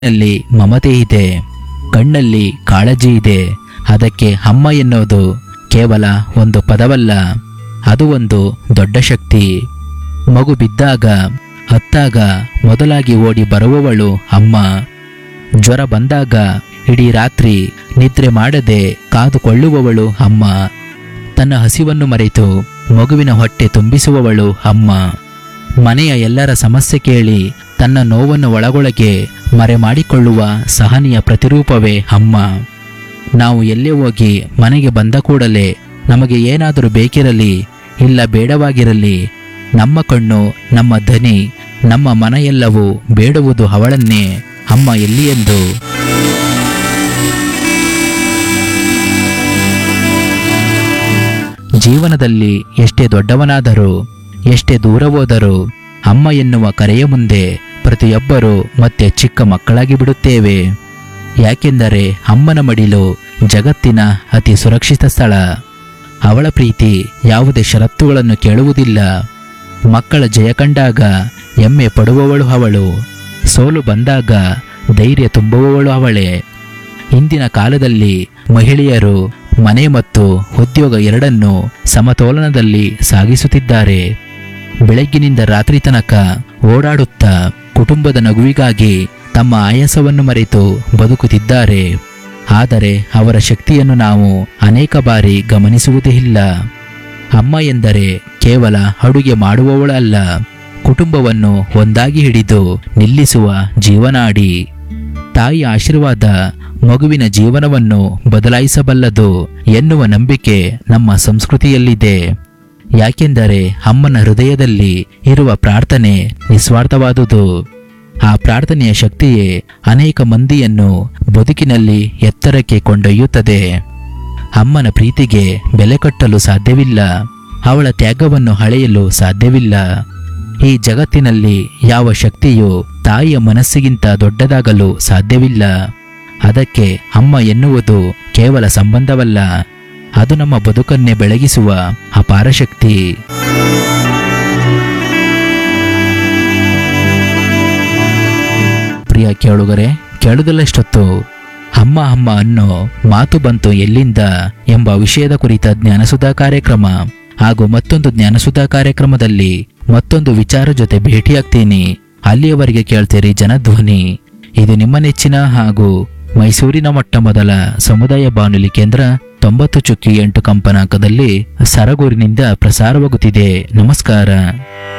ನಲ್ಲಿ ಮಮತೆ ಇದೆ ಕಣ್ಣಲ್ಲಿ ಕಾಳಜಿ ಇದೆ ಅದಕ್ಕೆ ಅಮ್ಮ ಎನ್ನುವುದು ಕೇವಲ ಒಂದು ಪದವಲ್ಲ ಅದು ಒಂದು ದೊಡ್ಡ ಶಕ್ತಿ ಮಗು ಬಿದ್ದಾಗ ಹತ್ತಾಗ ಮೊದಲಾಗಿ ಓಡಿ ಬರುವವಳು ಅಮ್ಮ ಜ್ವರ ಬಂದಾಗ ಇಡೀ ರಾತ್ರಿ ನಿದ್ರೆ ಮಾಡದೆ ಕಾದುಕೊಳ್ಳುವವಳು ಅಮ್ಮ ತನ್ನ ಹಸಿವನ್ನು ಮರೆತು ಮಗುವಿನ ಹೊಟ್ಟೆ ತುಂಬಿಸುವವಳು ಅಮ್ಮ ಮನೆಯ ಎಲ್ಲರ ಸಮಸ್ಯೆ ಕೇಳಿ ತನ್ನ ನೋವನ್ನು ಒಳಗೊಳಗೆ ಮರೆ ಮಾಡಿಕೊಳ್ಳುವ ಸಹನೆಯ ಪ್ರತಿರೂಪವೇ ಅಮ್ಮ ನಾವು ಎಲ್ಲೇ ಹೋಗಿ ಮನೆಗೆ ಬಂದ ಕೂಡಲೇ ನಮಗೆ ಏನಾದರೂ ಬೇಕಿರಲಿ ಇಲ್ಲ ಬೇಡವಾಗಿರಲಿ ನಮ್ಮ ಕಣ್ಣು ನಮ್ಮ ಧನಿ ನಮ್ಮ ಮನೆಯೆಲ್ಲವೂ ಬೇಡುವುದು ಅವಳನ್ನೇ ಅಮ್ಮ ಎಲ್ಲಿ ಎಂದು ಜೀವನದಲ್ಲಿ ಎಷ್ಟೇ ದೊಡ್ಡವನಾದರೂ ಎಷ್ಟೇ ದೂರ ಹೋದರೂ ಅಮ್ಮ ಎನ್ನುವ ಕರೆಯ ಮುಂದೆ ಪ್ರತಿಯೊಬ್ಬರೂ ಮತ್ತೆ ಚಿಕ್ಕ ಮಕ್ಕಳಾಗಿ ಬಿಡುತ್ತೇವೆ ಯಾಕೆಂದರೆ ಅಮ್ಮನ ಮಡಿಲು ಜಗತ್ತಿನ ಅತಿ ಸುರಕ್ಷಿತ ಸ್ಥಳ ಅವಳ ಪ್ರೀತಿ ಯಾವುದೇ ಷರತ್ತುಗಳನ್ನು ಕೇಳುವುದಿಲ್ಲ ಮಕ್ಕಳ ಜಯ ಕಂಡಾಗ ಹೆಮ್ಮೆ ಪಡುವವಳು ಅವಳು ಸೋಲು ಬಂದಾಗ ಧೈರ್ಯ ತುಂಬುವವಳು ಅವಳೇ ಇಂದಿನ ಕಾಲದಲ್ಲಿ ಮಹಿಳೆಯರು ಮನೆ ಮತ್ತು ಉದ್ಯೋಗ ಎರಡನ್ನೂ ಸಮತೋಲನದಲ್ಲಿ ಸಾಗಿಸುತ್ತಿದ್ದಾರೆ ಬೆಳಗ್ಗಿನಿಂದ ರಾತ್ರಿ ತನಕ ಓಡಾಡುತ್ತಾ ಕುಟುಂಬದ ನಗುವಿಗಾಗಿ ತಮ್ಮ ಆಯಾಸವನ್ನು ಮರೆತು ಬದುಕುತ್ತಿದ್ದಾರೆ ಆದರೆ ಅವರ ಶಕ್ತಿಯನ್ನು ನಾವು ಅನೇಕ ಬಾರಿ ಗಮನಿಸುವುದೇ ಇಲ್ಲ ಅಮ್ಮ ಎಂದರೆ ಕೇವಲ ಅಡುಗೆ ಮಾಡುವವಳಲ್ಲ ಕುಟುಂಬವನ್ನು ಒಂದಾಗಿ ಹಿಡಿದು ನಿಲ್ಲಿಸುವ ಜೀವನಾಡಿ ತಾಯಿಯ ಆಶೀರ್ವಾದ ಮಗುವಿನ ಜೀವನವನ್ನು ಬದಲಾಯಿಸಬಲ್ಲದು ಎನ್ನುವ ನಂಬಿಕೆ ನಮ್ಮ ಸಂಸ್ಕೃತಿಯಲ್ಲಿದೆ ಯಾಕೆಂದರೆ ಅಮ್ಮನ ಹೃದಯದಲ್ಲಿ ಇರುವ ಪ್ರಾರ್ಥನೆ ನಿಸ್ವಾರ್ಥವಾದುದು ಆ ಪ್ರಾರ್ಥನೆಯ ಶಕ್ತಿಯೇ ಅನೇಕ ಮಂದಿಯನ್ನು ಬದುಕಿನಲ್ಲಿ ಎತ್ತರಕ್ಕೆ ಕೊಂಡೊಯ್ಯುತ್ತದೆ ಅಮ್ಮನ ಪ್ರೀತಿಗೆ ಬೆಲೆ ಕಟ್ಟಲು ಸಾಧ್ಯವಿಲ್ಲ ಅವಳ ತ್ಯಾಗವನ್ನು ಹಳೆಯಲು ಸಾಧ್ಯವಿಲ್ಲ ಈ ಜಗತ್ತಿನಲ್ಲಿ ಯಾವ ಶಕ್ತಿಯು ತಾಯಿಯ ಮನಸ್ಸಿಗಿಂತ ದೊಡ್ಡದಾಗಲು ಸಾಧ್ಯವಿಲ್ಲ ಅದಕ್ಕೆ ಅಮ್ಮ ಎನ್ನುವುದು ಕೇವಲ ಸಂಬಂಧವಲ್ಲ ಅದು ನಮ್ಮ ಬದುಕನ್ನೇ ಬೆಳಗಿಸುವ ಅಪಾರ ಶಕ್ತಿ ಪ್ರಿಯ ಕೇಳುಗರೆ ಕೇಳುವುದಲ್ಲಷ್ಟೊತ್ತು ಅಮ್ಮ ಅಮ್ಮ ಅನ್ನೋ ಮಾತು ಬಂತು ಎಲ್ಲಿಂದ ಎಂಬ ವಿಷಯದ ಕುರಿತ ಜ್ಞಾನಸುಧಾ ಕಾರ್ಯಕ್ರಮ ಹಾಗೂ ಮತ್ತೊಂದು ಜ್ಞಾನಸುಧಾ ಕಾರ್ಯಕ್ರಮದಲ್ಲಿ ಮತ್ತೊಂದು ವಿಚಾರ ಜೊತೆ ಭೇಟಿಯಾಗ್ತೀನಿ ಅಲ್ಲಿಯವರೆಗೆ ಕೇಳ್ತೀರಿ ಜನಧ್ವನಿ ಇದು ನಿಮ್ಮ ನೆಚ್ಚಿನ ಹಾಗೂ ಮೈಸೂರಿನ ಮೊಟ್ಟ ಮೊದಲ ಸಮುದಾಯ ಬಾನುಲಿ ಕೇಂದ್ರ ತೊಂಬತ್ತು ಚುಕ್ಕಿ ಎಂಟು ಕಂಪನಾಂಕದಲ್ಲಿ ಸರಗೂರಿನಿಂದ ಪ್ರಸಾರವಾಗುತ್ತಿದೆ ನಮಸ್ಕಾರ